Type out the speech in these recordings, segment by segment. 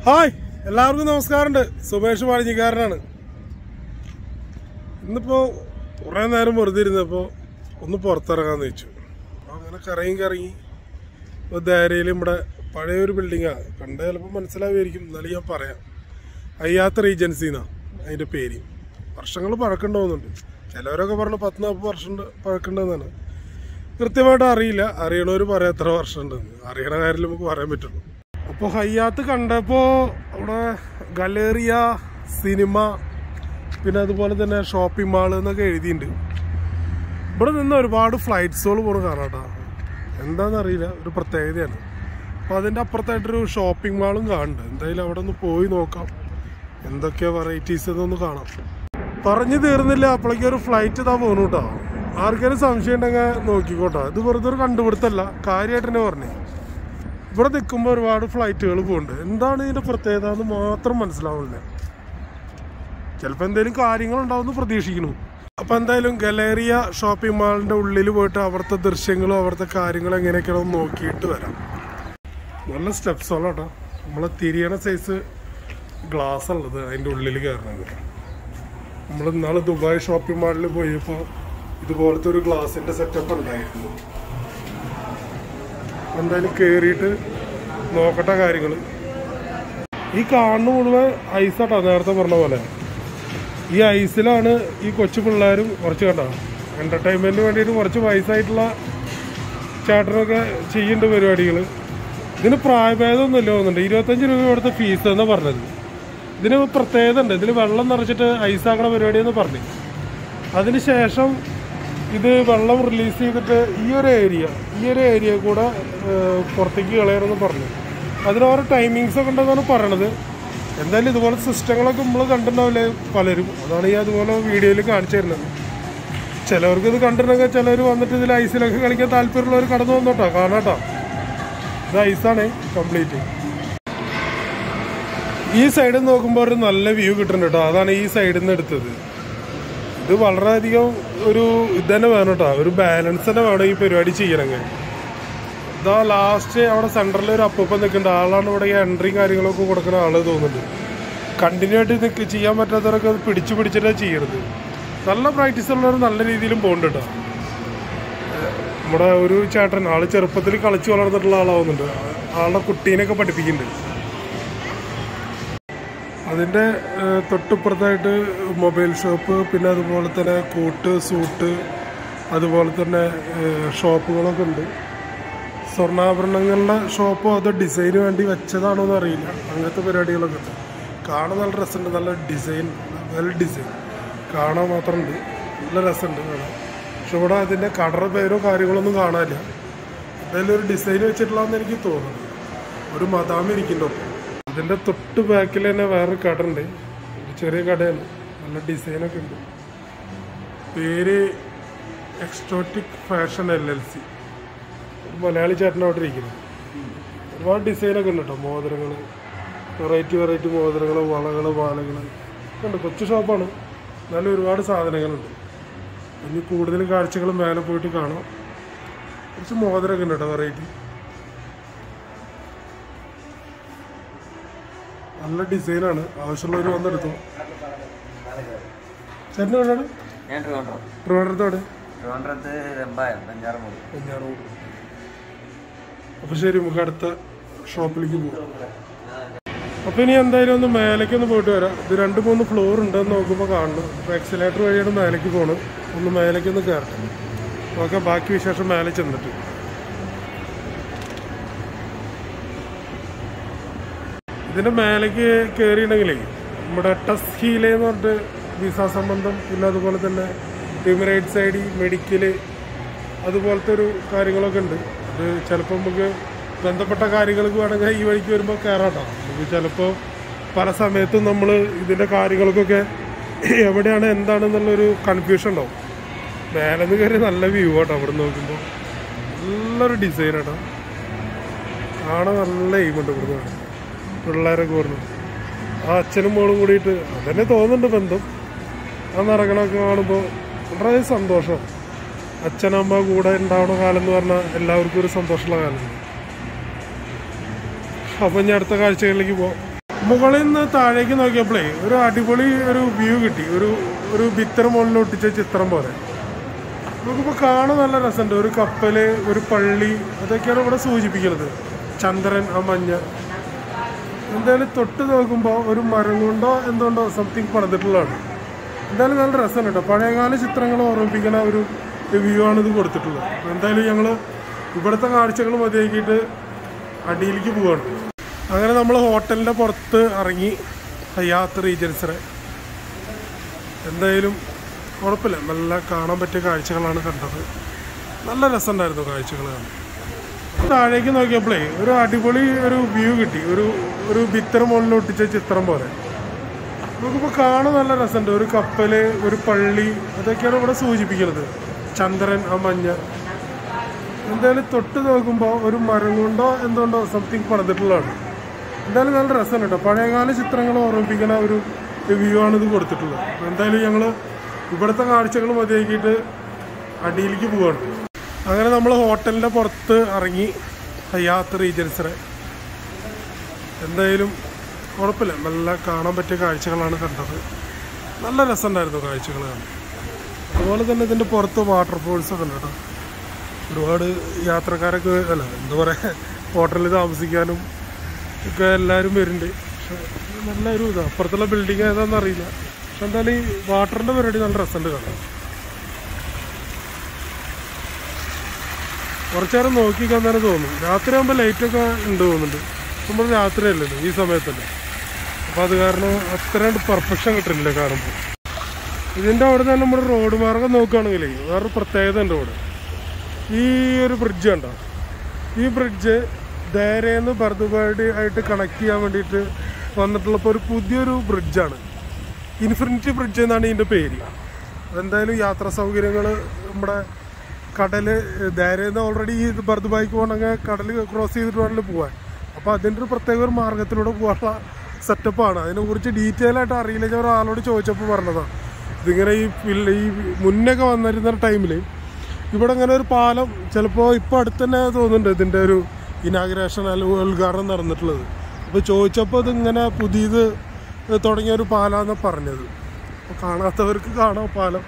hi എല്ലാവർക്കും നമസ്കാരമുണ്ട് സുമേഷ് പാടിഞ്ഞിക്കാരനാണ് ഇന്നിപ്പോ കുറെ നേരം വെറുതെ ഇരുന്നപ്പോ ഒന്ന് പുറത്തിറങ്ങാന്ന് വെച്ചു അപ്പൊ അങ്ങനെ കറങ്ങി കറങ്ങി ഇപ്പൊ ധാരയിലും ഇവിടെ പഴയൊരു ബിൽഡിങ്ങാണ് കണ്ട ചിലപ്പോൾ മനസ്സിലാവുമായിരിക്കും എന്നാലും ഞാൻ പറയാം അയ്യാത്ത റീജൻസി എന്നാ അതിന്റെ പേര് വർഷങ്ങൾ പഴക്കണ്ടാവുന്നുണ്ട് ചിലവരൊക്കെ പറഞ്ഞു പത്ത് നാൽപ്പത് വർഷം പഴക്കണ്ടെന്നാണ് കൃത്യമായിട്ട് അറിയില്ല അറിയണവർ പറയാം എത്ര വർഷം ഉണ്ടെന്ന് അറിയണ കാര്യം നമുക്ക് പറയാൻ പറ്റുള്ളൂ അപ്പോൾ ഹയ്യാത്ത് കണ്ടപ്പോൾ അവിടെ ഗലേറിയ സിനിമ പിന്നെ അതുപോലെ തന്നെ ഷോപ്പിംഗ് മാൾ എന്നൊക്കെ എഴുതിയിട്ടുണ്ട് ഇവിടെ നിന്ന് ഒരുപാട് ഫ്ലൈറ്റ്സുകൾ പോകണം കാണാട്ടാ എന്താണെന്നറിയില്ല ഒരു പ്രത്യേകതയാണ് അപ്പോൾ അതിൻ്റെ അപ്പുറത്തായിട്ടൊരു ഷോപ്പിംഗ് മാളും കാണുന്നുണ്ട് എന്തായാലും അവിടെ ഒന്ന് പോയി നോക്കാം എന്തൊക്കെയാ വെറൈറ്റീസ് എന്നൊന്ന് കാണാം പറഞ്ഞു തീർന്നില്ല അപ്പോഴേക്കും ഒരു ഫ്ലൈറ്റ് ഇതാ പോണു കേട്ടോ ആർക്കെങ്കിലും സംശയം ഉണ്ടെങ്കിൽ നോക്കിക്കോട്ടോ ഇത് വെറുതെ ഒരു കണ്ടുപിടുത്തല്ല കാര്യമായിട്ട് തന്നെ പറഞ്ഞേ ഇവിടെ നിൽക്കുമ്പോൾ ഒരുപാട് ഫ്ലൈറ്റുകൾ പോകുന്നുണ്ട് എന്താണ് ഇതിന്റെ പ്രത്യേകത എന്ന് മാത്രം മനസ്സിലാവുന്നില്ല ചിലപ്പോൾ എന്തെങ്കിലും കാര്യങ്ങളുണ്ടാവുമെന്ന് പ്രതീക്ഷിക്കുന്നു അപ്പം എന്തായാലും ഗലേറിയ ഷോപ്പിംഗ് മാളിന്റെ ഉള്ളിൽ പോയിട്ട് അവിടുത്തെ ദൃശ്യങ്ങളും അവിടുത്തെ കാര്യങ്ങളും എങ്ങനെയൊക്കെയാണെന്ന് നോക്കിയിട്ട് വരാം നല്ല സ്റ്റെപ്സോളാട്ടോ നമ്മളെ തിരിയണ സൈസ് ഗ്ലാസ് ഉള്ളത് അതിൻ്റെ ഉള്ളിൽ കയറണത് നമ്മൾ ഇന്നാള് ദുബായ് ഷോപ്പിംഗ് മാളിൽ പോയപ്പോൾ ഇതുപോലത്തെ ഒരു ഗ്ലാസിന്റെ സെറ്റപ്പ് ഉണ്ടായിരുന്നു എന്തായാലും കയറിയിട്ട് നോക്കട്ടെ കാര്യങ്ങൾ ഈ കാണുന്ന മുഴുവൻ ഐസാട്ടോ നേരത്തെ പറഞ്ഞ പോലെ ഈ ഐസിലാണ് ഈ കൊച്ചു പിള്ളേരും കുറച്ച് കണ്ടോ എന്റർടൈൻമെന്റിന് വേണ്ടിയിട്ട് കുറച്ച് വയസ്സായിട്ടുള്ള ചേട്ടനൊക്കെ ചെയ്യുന്നുണ്ട് പരിപാടികൾ ഇതിന് പ്രായഭേദമൊന്നുമില്ല തോന്നുന്നുണ്ട് ഇരുപത്തഞ്ച് രൂപ ഇവിടുത്തെ ഫീസ് എന്നാ പറഞ്ഞത് ഇതിന് പ്രത്യേകത ഉണ്ട് ഇതിൽ വെള്ളം നിറച്ചിട്ട് ഐസാക്കണ പരിപാടി എന്ന് പറഞ്ഞു അതിനുശേഷം ഇത് വെള്ളം റിലീസ് ചെയ്തിട്ട് ഈ ഒരു ഏരിയ ഈ ഒരു ഏരിയ കൂടെ ഏഹ്, പുറത്തേക്ക് കളയണമെന്ന് പറഞ്ഞു അതിന് ഓരോ ടൈമിങ്സ് ഒക്കെ ഉണ്ടെന്നാണ് പറയണത് എന്തായാലും ഇതുപോലെ സിസ്റ്റങ്ങളൊക്കെ നമ്മൾ കണ്ടിട്ടുണ്ടാവില്ലേ പലരും അതാണ് ഈ അതുപോലെ വീഡിയോയിൽ കാണിച്ചു തരുന്നത് ചിലവർക്ക് ഇത് കണ്ടിട്ടുണ്ടെങ്കിൽ ചിലർ വന്നിട്ട് ഇതിൽ ഐസിലൊക്കെ കളിക്കാൻ താല്പര്യമുള്ളവർ കടന്നു വന്നോട്ടോ കാണാട്ടോ ഇത് ഐസാണ് കംപ്ലീറ്റ് ഈ സൈഡിൽ നോക്കുമ്പോൾ ഒരു നല്ല വ്യൂ കിട്ടുന്നുണ്ട് കേട്ടോ അതാണ് ഈ സൈഡിൽ നിന്ന് എടുത്തത് ഇത് വളരെയധികം ഒരു ഇത് തന്നെ വേണം കേട്ടോ ഒരു ബാലൻസ് തന്നെ വേണം ഈ പരിപാടി ചെയ്യണമെങ്കിൽ ഇതാ ലാസ്റ്റ് അവിടെ സെൻറ്ററിൽ ഒരു അപ്പൂപ്പൻ നിൽക്കുന്നുണ്ട് ആളാണ് ഇവിടെ ഈ എൻട്രിയും കാര്യങ്ങളൊക്കെ കൊടുക്കുന്ന ആള് തോന്നുന്നുണ്ട് കണ്ടിന്യൂ ആയിട്ട് നിൽക്ക് ചെയ്യാൻ പറ്റാത്തവരൊക്കെ അത് പിടിച്ചു പിടിച്ചിട്ടാണ് ചെയ്യണത് നല്ല പ്രാക്ടീസ് ഉള്ളവർ നല്ല രീതിയിലും പോകുന്നുണ്ട് കേട്ടോ ഏഹ് നമ്മുടെ ഒരു ചേട്ടൻ ആള് ചെറുപ്പത്തിൽ കളിച്ചു വളർന്നിട്ടുള്ള ആളാവുന്നുണ്ട് ആളുടെ കുട്ടീനെയൊക്കെ പഠിപ്പിക്കുന്നുണ്ട് അതിൻ്റെ ഏഹ്, തൊട്ടിപ്പുറത്തായിട്ട് മൊബൈൽ ഷോപ്പ് പിന്നെ അതുപോലെ തന്നെ കോട്ട് സൂട്ട് അതുപോലെ തന്നെ ഏഹ്, ഷോപ്പുകളൊക്കെ ഉണ്ട് സ്വർണ്ണാഭരണങ്ങളുടെ ഷോപ്പോ അതോ ഡിസൈന് വേണ്ടി വെച്ചതാണോ എന്ന് അറിയില്ല അങ്ങനത്തെ പരിപാടികളൊക്കെ ഉണ്ട് കാണാൻ നല്ല രസമുണ്ട് നല്ല ഡിസൈൻ വെൽ ഡിസൈൻ കാണാൻ മാത്രമുണ്ട് നല്ല രസമുണ്ട് കാണാൻ പക്ഷെ ഇവിടെ അതിൻ്റെ കടറ പേരോ കാര്യങ്ങളൊന്നും കാണാനില്ല എന്തായാലും ഒരു ഡിസൈൻ വെച്ചിട്ടുള്ളതെന്ന് എനിക്ക് തോന്നുന്നു ഒരു മദാമ ഇരിക്കുന്നുണ്ട് ഇതിന്റെ തൊട്ട് ബാക്കിൽ തന്നെ വേറൊരു കട ഉണ്ട് ഒരു ചെറിയ കടയാണ് നല്ല ഡിസൈനൊക്കെ ഉണ്ട് പേര് എക്സ്ട്രോട്ടിക് fashion L L C Malayali ചേട്ടൻ അവിടെ ഇരിക്കുന്നത് ഒരുപാട് ഡിസൈനൊക്കെ ഉണ്ട് കേട്ടോ മോതിരങ്ങൾ വെറൈറ്റി വെറൈറ്റി മോതിരങ്ങൾ വളകൾ വാലകൾ ഉണ്ട് കൊച്ചു ഷോപ്പാണ് എന്നാലും ഒരുപാട് സാധനങ്ങളുണ്ട് ഇനി കൂടുതൽ കാഴ്ചകൾ മേലെ പോയിട്ട് കാണാം കുറച്ച് മോതിരമൊക്കെ ഉണ്ട് കേട്ടോ വെറൈറ്റി നല്ല ഡിസൈനാണ് ആവശ്യമുള്ളവർ വന്നെടുത്തു ചേട്ടൻ എവിടെയാണ് ഞാൻ ട്രിവാൻഡ്രം ട്രിവാൻഡ്രത്തോടെ ട്രിവാൻഡ്രത്ത് വെമ്പായം പഞ്ചാറമൂട് പഞ്ഞാറോട് അപ്പൊ ശരി നമുക്ക് അടുത്ത ഷോപ്പിലേക്ക് പോകാം അപ്പൊ ഇനി എന്തായാലും ഒന്ന് മേലേക്ക് ഒന്ന് പോയിട്ട് വരാം ഇത് രണ്ട് മൂന്ന് ഫ്ലോർ ഉണ്ടെന്ന് നോക്കുമ്പോൾ കാണുന്നു അപ്പൊ എക്സലേറ്റർ വഴിയാണ് മേലേക്ക് പോകണം ഒന്ന് മേലേക്ക് ഒന്ന് കയറട്ടെ ഓക്കെ ബാക്കി വിശേഷം മേലെ ചെന്നിട്ട് ഇതിന്റെ മേലേക്ക് കയറിയിട്ടുണ്ടെങ്കിലേ നമ്മുടെ ടസ് ഹീല എന്ന് പറഞ്ഞിട്ട് വിസ സംബന്ധം പിന്നെ അതുപോലെ തന്നെ എമിറേറ്റ്സ് ഐ ഡി മെഡിക്കല് അതുപോലത്തെ ഒരു കാര്യങ്ങളൊക്കെ ഉണ്ട് അത് ചിലപ്പോൾ നമുക്ക് ബന്ധപ്പെട്ട കാര്യങ്ങൾക്ക് വേണമെങ്കിൽ ഈ വഴിക്ക് വരുമ്പോൾ കയറാട്ടോ നമുക്ക് ചിലപ്പോൾ പല സമയത്തും നമ്മൾ ഇതിൻ്റെ കാര്യങ്ങൾക്കൊക്കെ എവിടെയാണ് എന്താണെന്നുള്ളൊരു കൺഫ്യൂഷൻ ഉണ്ടാവും മേലെ നിന്ന് കയറി നല്ല വ്യൂ ആട്ടോ അവിടെ നോക്കുമ്പോൾ നല്ലൊരു ഡിസൈൻ ആട്ടോ കാണാൻ നല്ല എയിമുണ്ട് ഇവിടുന്ന് കാണാൻ പിള്ളേരൊക്കെ പറഞ്ഞു ആ അച്ഛനും മോളും കൂടിയിട്ട് അതന്നെ തോന്നുന്നുണ്ട് ബന്ധം ആ നിറങ്ങളൊക്കെ കാണുമ്പോൾ വളരെ സന്തോഷം അച്ഛനമ്മ കൂടെ ഉണ്ടാവണ കാലം എന്ന് പറഞ്ഞാൽ എല്ലാവർക്കും ഒരു സന്തോഷമുള്ള കാലമാണ് അപ്പം ഞാൻ അടുത്ത കാഴ്ചകളിലേക്ക് പോവാം മുകളിൽ നിന്ന് താഴേക്ക് നോക്കിയപ്പോഴേ ഒരു അടിപൊളി ഒരു വ്യൂ കിട്ടി ഒരു ഒരു ഭിത്തർ മുകളിൽ ഒട്ടിച്ച ചിത്രം പോലെ നമുക്കിപ്പോൾ കാണാൻ നല്ല രസമുണ്ട് ഒരു കപ്പല് ഒരു പള്ളി അതൊക്കെയാണ് ഇവിടെ സൂചിപ്പിക്കുന്നത് ചന്ദ്രൻ ആ മഞ്ഞ എന്തായാലും തൊട്ട് നോക്കുമ്പോൾ ഒരു മരം കൊണ്ടോ എന്തുകൊണ്ടോ സംതിങ് പണിതിട്ടുള്ളതാണ് എന്തായാലും നല്ല രസമുണ്ട് കേട്ടോ പഴയകാല ചിത്രങ്ങൾ ഓർമ്മിപ്പിക്കുന്ന ഒരു വ്യൂ ആണ് ഇത് കൊടുത്തിട്ടുള്ളത് അപ്പോൾ എന്തായാലും ഞങ്ങൾ ഇവിടുത്തെ കാഴ്ചകൾ മതിയാക്കിയിട്ട് അടിയിലേക്ക് പോവാണ് അങ്ങനെ നമ്മൾ ഹോട്ടലിൻ്റെ പുറത്ത് ഇറങ്ങി ഹയാത്ത് റീജൻസിനെ എന്തായാലും കുഴപ്പമില്ല നല്ല കാണാൻ പറ്റിയ കാഴ്ചകളാണ് കണ്ടത് നല്ല രസമുണ്ടായിരുന്നു കാഴ്ചകൾ കാണാൻ താഴേക്ക് നോക്കിയപ്പോഴേ ഒരു അടിപൊളി ഒരു വ്യൂ കിട്ടി ഒരു ഒരു ഭിത്തർ മുകളിൽ ഒട്ടിച്ച ചിത്രം പോലെ നമുക്കിപ്പോൾ കാണാൻ നല്ല രസമുണ്ട് ഒരു കപ്പല് ഒരു പള്ളി അതൊക്കെയാണ് ഇവിടെ സൂചിപ്പിക്കുന്നത് ചന്ദ്രൻ ആ മഞ്ഞ എന്തായാലും തൊട്ട് നോക്കുമ്പോൾ ഒരു മരം കൊണ്ടോ എന്തുകൊണ്ടോ സംതിങ് പണിതിട്ടുള്ളതാണ് എന്തായാലും നല്ല രസമുണ്ട് കേട്ടോ പഴയകാല ചിത്രങ്ങൾ ഓർമ്മിപ്പിക്കുന്ന ഒരു വ്യൂ ആണ് ഇത് കൊടുത്തിട്ടുള്ളത് അപ്പോൾ എന്തായാലും ഞങ്ങൾ ഇവിടുത്തെ കാഴ്ചകൾ മതിയാക്കിയിട്ട് അടിയിലേക്ക് പോവാണ് അങ്ങനെ നമ്മൾ ഹോട്ടലിൻ്റെ പുറത്ത് ഇറങ്ങി ഹയാത്ത് റീജൻസിനെ എന്തായാലും കുഴപ്പമില്ല നല്ല കാണാൻ പറ്റിയ കാഴ്ചകളാണ് കണ്ടത് നല്ല രസമുണ്ടായിരുന്നു കാഴ്ചകൾ കാണാൻ അതുപോലെ തന്നെ ഇതിൻ്റെ പുറത്ത് വാട്ടർഫോൾസ് ഒക്കെ ഉണ്ട് കേട്ടോ ഒരുപാട് യാത്രക്കാരൊക്കെ അല്ല എന്താ പറയുക ഹോട്ടലിൽ താമസിക്കാനും ഒക്കെ എല്ലാവരും വരുന്നുണ്ട് പക്ഷെ നല്ല ഒരു ഇതാണ് അപ്പുറത്തുള്ള ബിൽഡിംഗ് ഏതാണെന്ന് അറിയില്ല പക്ഷെ എന്തായാലും ഈ വാട്ടറിൻ്റെ പരിപാടി നല്ല രസമുണ്ട് കാണാൻ കുറച്ചു നേരം നോക്കി തന്നെ തോന്നും രാത്രി ആകുമ്പോൾ ലൈറ്റൊക്കെ ഉണ്ട് തോന്നുന്നുണ്ട് നമ്മൾ രാത്രിയല്ലല്ലോ ഈ സമയത്തല്ലേ അപ്പോൾ അത് കാരണം അത്ര പെർഫെക്ഷൻ കിട്ടുന്നില്ല കാണുമ്പോൾ ഇതിൻ്റെ അവിടെ തന്നെ നമ്മുടെ റോഡ് മാർഗം നോക്കുകയാണെങ്കിലേ വേറൊരു പ്രത്യേകത ഉണ്ട് ഇവിടെ ഈ ഒരു ബ്രിഡ്ജ് കണ്ടോ ഈ ബ്രിഡ്ജ് ധേരേന്ന് ഭരതുപാടി ആയിട്ട് കണക്ട് ചെയ്യാൻ വേണ്ടിയിട്ട് വന്നിട്ടുള്ളപ്പോൾ ഒരു പുതിയൊരു ബ്രിഡ്ജാണ് ഇൻഫിനിറ്റി ബ്രിഡ്ജ് എന്നാണ് ഇതിൻ്റെ പേര് അതെന്തായാലും യാത്രാ സൗകര്യങ്ങൾ നമ്മുടെ കടല് ധൈര്യം ഓൾറെഡി ഈ ഭരതുബായിക്ക് പോകണമെങ്കിൽ കടൽ ക്രോസ് ചെയ്തിട്ട് വേണമെങ്കിൽ പോകാൻ അപ്പോൾ അതിൻ്റെ ഒരു പ്രത്യേക ഒരു മാർഗത്തിലൂടെ പോകാനുള്ള സെറ്റപ്പാണ് അതിനെക്കുറിച്ച് ഡീറ്റെയിൽ ആയിട്ട് അറിയില്ല ഞാൻ ഒരാളോട് ചോദിച്ചപ്പോൾ പറഞ്ഞതാണ് ഇതിങ്ങനെ ഈ പിള്ള- ഈ മുന്നൊക്കെ വന്നിരുന്ന ടൈമിൽ ഇവിടെ ഇങ്ങനെ ഒരു പാലം ചിലപ്പോൾ ഇപ്പോൾ അടുത്ത് തന്നെ തോന്നുന്നുണ്ട് ഇതിൻ്റെ ഒരു ഇനാഗ്രേഷൻ അല്ലെങ്കിൽ ഉദ്ഘാടനം നടന്നിട്ടുള്ളത് അപ്പോൾ ചോദിച്ചപ്പോൾ ഇതിങ്ങനെ പുതിയത് തുടങ്ങിയ ഒരു പാലാന്നാണ് പറഞ്ഞത് അപ്പോൾ കാണാത്തവർക്ക് കാണാം പാലം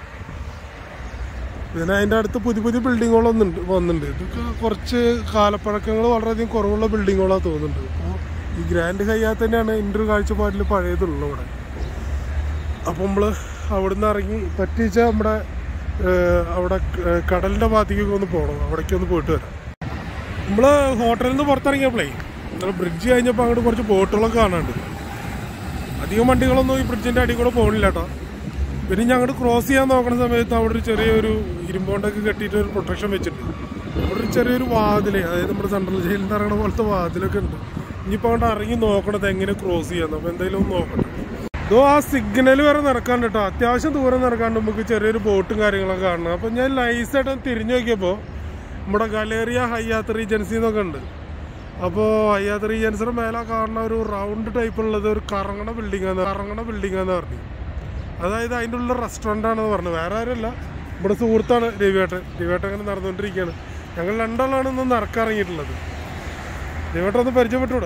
പിന്നെ അതിൻ്റെ അടുത്ത് പുതിയ പുതിയ ബിൽഡിങ്ങുകളൊന്നും ഉണ്ട് വന്നിട്ടുണ്ട് ഇതൊക്കെ കുറച്ച് കാലപ്പഴക്കങ്ങൾ വളരെയധികം കുറവുള്ള ബിൽഡിങ്ങുകളാണ് തോന്നുന്നുണ്ട് അപ്പോൾ ഈ ഗ്രാൻഡ് ഹയ്യാത്ത് തന്നെയാണ് എൻ്റെ ഒരു കാഴ്ചപ്പാടിൽ പഴയതുള്ളത് ഇവിടെ അപ്പോൾ നമ്മൾ അവിടുന്ന് ഇറങ്ങി പറ്റിച്ച നമ്മുടെ ഏഹ്, അവിടെ ക- കടലിൻ്റെ ഭാഗത്തേക്കൊക്കെ ഒന്ന് പോകണം അവിടേക്ക് ഒന്ന് പോയിട്ട് വരാം നമ്മൾ ഹോട്ടലിൽ നിന്ന് പുറത്തിറങ്ങിയപ്പോഴേ നമ്മൾ ബ്രിഡ്ജ് കഴിഞ്ഞപ്പോൾ അങ്ങോട്ട് കുറച്ച് ബോട്ടുകളൊക്കെ കാണാനുണ്ട് അധികം വണ്ടികളൊന്നും ഈ ബ്രിഡ്ജിൻ്റെ അടിയിൽ കൂടെ പോകണില്ല കേട്ടോ പിന്നെ ഞാൻ അങ്ങോട്ട് ക്രോസ് ചെയ്യാൻ നോക്കുന്ന സമയത്ത് അവിടെ ഒരു ചെറിയൊരു ഇരുമ്പോണ്ടൊക്കെ കെട്ടിയിട്ട് ഒരു പ്രൊട്ടക്ഷൻ വെച്ചിട്ടുണ്ട് അവിടെ ഒരു ചെറിയൊരു വാതിൽ അതായത് നമ്മുടെ സെൻട്രൽ ജയിലിൽ നിന്ന് ഇറങ്ങണ പോലത്തെ വാതിലൊക്കെ ഉണ്ട് ഇനിയിപ്പോൾ അങ്ങോട്ട് ഇറങ്ങി നോക്കണത് എങ്ങനെ ക്രോസ് ചെയ്യാന്ന് അപ്പോൾ എന്തായാലും ഒന്ന് നോക്കണം ഇതോ ആ സിഗ്നൽ വരെ നടക്കാണ്ട് കേട്ടോ അത്യാവശ്യം ദൂരം നടക്കാണ്ട് നമുക്ക് ചെറിയൊരു ബോട്ടും കാര്യങ്ങളൊക്കെ കാണണം അപ്പോൾ ഞാൻ ലൈസായിട്ട് തിരിഞ്ഞു നോക്കിയപ്പോൾ നമ്മുടെ ഗലേറിയ ഹയ്യാത്ത് റീജൻസി എന്നൊക്കെ ഉണ്ട് അപ്പോൾ ഹയ്യാത്ത് റീജൻസിയുടെ മേലെ കാണുന്ന ഒരു റൗണ്ട് ടൈപ്പ് ഉള്ളത് ഒരു കറങ്ങണ ബിൽഡിംഗ് ആണ് കറങ്ങണ ബിൽഡിംഗ് എന്ന് പറഞ്ഞു അതായത് അതിൻ്റെ ഉള്ള റെസ്റ്റോറൻ്റ് ആണെന്ന് പറഞ്ഞു വേറെ ആരുമല്ല നമ്മുടെ സുഹൃത്താണ് രവിയേട്ടൻ രവിയേട്ടൻ അങ്ങനെ നടന്നുകൊണ്ടിരിക്കുകയാണ് ഞങ്ങൾ രണ്ടാളാണ് ഇന്ന് നടക്കിറങ്ങിയിട്ടുള്ളത് രവിയേട്ടൻ ഒന്ന് പരിചയപ്പെട്ടൂടെ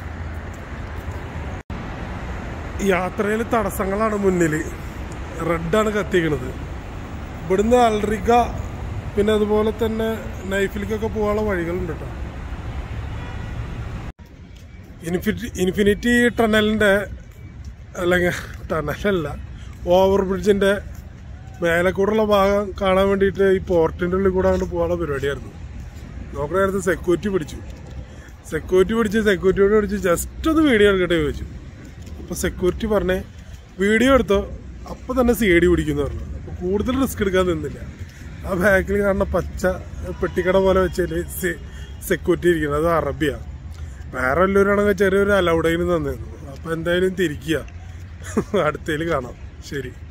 യാത്രയിൽ തടസ്സങ്ങളാണ് മുന്നിൽ റെഡാണ് കത്തിക്കണത് ഇവിടുന്ന് അൽറിക പിന്നെ അതുപോലെ തന്നെ നൈഫിലേക്കൊക്കെ പോകാനുള്ള വഴികളുണ്ട് കേട്ടോ ഇൻഫിനിറ്റി ഇൻഫിനിറ്റി ടണലിൻ്റെ അല്ലെങ്കിൽ ടണലല്ല ഓവർ ബ്രിഡ്ജിൻ്റെ മേലെ കൂടെയുള്ള ഭാഗം കാണാൻ വേണ്ടിയിട്ട് ഈ പോർട്ടിൻ്റെ ഉള്ളിൽ കൂടെ അങ്ങോട്ട് പോകാനുള്ള പരിപാടിയായിരുന്നു നോക്കണ നേരത്ത് സെക്യൂരിറ്റി പിടിച്ചു സെക്യൂരിറ്റി പിടിച്ച് സെക്യൂരിറ്റിയോട് പിടിച്ച് ജസ്റ്റ് ഒന്ന് വീഡിയോ എടുക്കട്ടെ ചോദിച്ചു അപ്പോൾ സെക്യൂരിറ്റി പറഞ്ഞേ വീഡിയോ എടുത്തോ അപ്പോൾ തന്നെ സി ഡി പിടിക്കുന്നു പറഞ്ഞു അപ്പോൾ കൂടുതൽ റിസ്ക് എടുക്കാൻ നിന്നില്ല ആ ബാക്കിൽ കാണുന്ന പച്ച പെട്ടിക്കട പോലെ വെച്ചാൽ സെക്യൂരിറ്റി ഇരിക്കുന്നത് അത് അറബിയാണ് വേറെ വല്ലവരാണെങ്കിൽ ചെറിയൊരു അലൗഡൈന് തന്നിരുന്നു അപ്പോൾ എന്തായാലും തിരിക്കുക അടുത്തതിൽ കാണാം ശരി